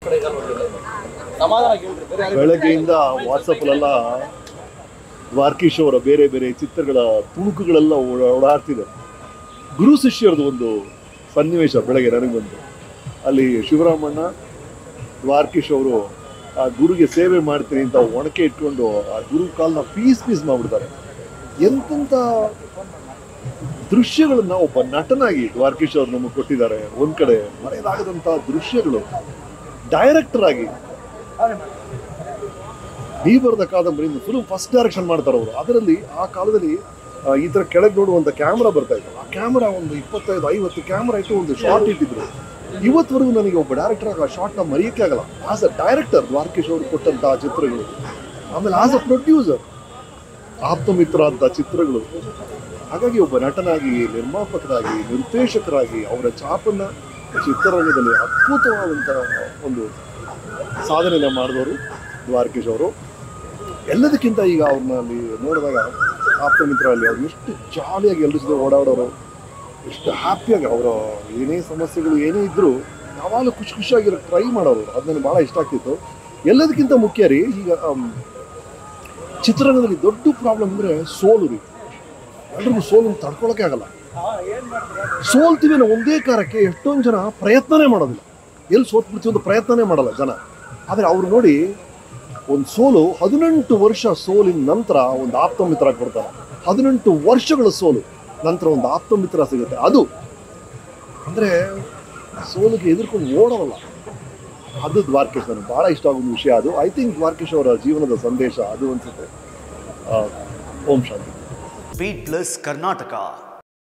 ಸಮಾಧಾನ ಕೇಳ್ರಿ ಬೇರೆ ಯಾರಿಗೂ ಬೆಳಗ್ಗೆಯಿಂದ ವಾಟ್ಸಪ್ಪಲ್ಲೆಲ್ಲ ದ್ವಾರಕೀಶ್ ಅವರ ಬೇರೆ ಬೇರೆ ಚಿತ್ರಗಳ ತುಣುಕುಗಳೆಲ್ಲ ಓಡ- ಓಡಾಡ್ತಿದೆ ಗುರು ಶಿಷ್ಯರದು ಒಂದು ಸನ್ನಿವೇಶ ಬೆಳಗ್ಗೆ ನನಗೆ ಬಂತು ಅಲ್ಲಿ ಶಿವರಾಮಣ್ಣ ದ್ವಾರಕೀಶ್ ಅವರು ಆ ಗುರುಗೆ ಸೇವೆ ಮಾಡ್ತೀನಿ ಅಂತ ಒಣಕೆ ಇಟ್ಕೊಂಡು ಆ ಗುರು ಕಾಲ್ನ ಪೀಸ್ ಪೀಸ್ ಮಾಡ್ಬಿಡ್ತಾರೆ ಎಂತೆಂಥ ದೃಶ್ಯಗಳನ್ನ ಒಬ್ಬ ನಟನಾಗಿ ದ್ವಾರಕೀಶ್ ಅವರು ನಮಗೆ ಕೊಟ್ಟಿದ್ದಾರೆ ಒಂದ್ ಕಡೆ ಮರೆಯಲಾಗದಂತ ದೃಶ್ಯಗಳು ಡೈರೆಕ್ಟರ್ ಆಗಿ ನೀ ಬರೆದ ಕಾದಂಬರಿ ಫುಲ್ ಫಸ್ಟ್ ಡೈರೆಕ್ಷನ್ ಮಾಡ್ತಾರೆ ಅವರು ಅದರಲ್ಲಿ ಆ ಕಾಲದಲ್ಲಿ ಆ, ಈ ತರ ಕೆಳಗೆ ನೋಡುವಂತ ಕ್ಯಾಮ್ರಾ ಬರ್ತಾ ಇತ್ತು ಆ ಕ್ಯಾಮ್ರಾ ಒಂದು ಇಪ್ಪತ್ತೈದು ಐವತ್ತು ಕ್ಯಾಮ್ರಾ ಇಟ್ಟು ಒಂದು ಶಾರ್ಟ್ ಇಟ್ಟಿದ್ರು ಇವತ್ತವರೆಗೂ ನನಗೆ ಒಬ್ಬ ಡೈರೆಕ್ಟರ್ ಆಗಿ ಆ ಶಾರ್ಟ್ನ ಮರೆಯಕ್ಕೆ ಆಗಲ್ಲ ಆಸ್ ಅ ಡೈರೆಕ್ಟರ್ ದ್ವಾರಕೀಶ್ ಅವರು ಕೊಟ್ಟಂತಹ ಚಿತ್ರಗಳು ಆಮೇಲೆ ಆಸ್ ಅ ಪ್ರೊಡ್ಯೂಸರ್ ಆಪ್ತಮಿತ್ರ ಅಂತ ಚಿತ್ರಗಳು ಹಾಗಾಗಿ ಒಬ್ಬ ನಟನಾಗಿ ನಿರ್ಮಾಪಕರಾಗಿ ನಿರ್ದೇಶಕರಾಗಿ ಅವರ ಚಾಪನ್ನ ಚಿತ್ರರಂಗದಲ್ಲಿ ಅದ್ಭುತವಾದಂತಹ ಒಂದು ಸಾಧನೆನ ಮಾಡಿದವರು ದ್ವಾರಕೀಶ್ ಅವರು ಎಲ್ಲದಕ್ಕಿಂತ ಈಗ ಅವ್ರನ್ನ ಅಲ್ಲಿ ನೋಡಿದಾಗ ಆಪ್ತ ಮಿತ್ರ ಅಲ್ಲಿ ಅವ್ರು ಎಷ್ಟು ಜಾಲಿಯಾಗಿ ಎಲ್ಲರ ಜೊತೆ ಓಡಾಡೋರು ಎಷ್ಟು ಹ್ಯಾಪಿಯಾಗಿ ಅವರ ಏನೇ ಸಮಸ್ಯೆಗಳು ಏನೇ ಇದ್ದರೂ ಯಾವಾಗಲೂ ಖುಷಿ ಖುಷಿಯಾಗಿರೋ ಟ್ರೈ ಮಾಡೋರು ಅದು ನನಗೆ ಭಾಳ ಇಷ್ಟ ಆಗ್ತಿತ್ತು ಎಲ್ಲದಕ್ಕಿಂತ ಮುಖ್ಯ ರೀ ಈಗ ಆಮ್, ಚಿತ್ರರಂಗದಲ್ಲಿ ದೊಡ್ಡ ಪ್ರಾಬ್ಲಮ್ ಅಂದರೆ ಸೋಲು ರೀ ಎಲ್ರಿಗೂ ಸೋಲನ್ನು ತಡ್ಕೊಳಕ್ಕೆ ಆಗಲ್ಲ ಸೋಲ್ತೀವಿ ಅನ್ನೋ ಒಂದೇ ಕಾರಕ್ಕೆ ಎಷ್ಟೊಂದು ಜನ ಪ್ರಯತ್ನನೇ ಮಾಡೋದಿಲ್ಲ ಎಲ್ಲಿ ಸೋತ್ಬಿಡ್ತೀವಿ ಅಂತ ಪ್ರಯತ್ನನೇ ಮಾಡಲ್ಲ ಜನ ಆದರೆ ಅವ್ರು ನೋಡಿ ಒಂದು ಸೋಲು ಹದಿನೆಂಟು ವರ್ಷ ಸೋಲಿನ ನಂತರ ಒಂದು ಆಪ್ತ ಮಿತ್ರ ಕೊಡ್ತಾರೆ ಹದಿನೆಂಟು ವರ್ಷಗಳ ಸೋಲು ನಂತರ ಒಂದು ಆಪ್ತ ಮಿತ್ರ ಸಿಗುತ್ತೆ ಅದು ಅಂದರೆ ಸೋಲಿಗೆ ಎದುರ್ಕೊಂಡು ಓಡೋಲ್ಲ ಅದು ದ್ವಾರಕೇಶ್ ನನಗೆ ಭಾಳ ಇಷ್ಟ ಆಗೋ ಒಂದು ವಿಷಯ ಅದು ಐ ಥಿಂಕ್ ದ್ವಾರಕೇಶ್ ಅವರ ಜೀವನದ ಸಂದೇಶ ಅದು ಅನ್ಸುತ್ತೆ ಆ, ಓಂ ಶಾಂತಿ ಸ್ಪೀಡ್ ಪ್ಲಸ್ ಕರ್ನಾಟಕ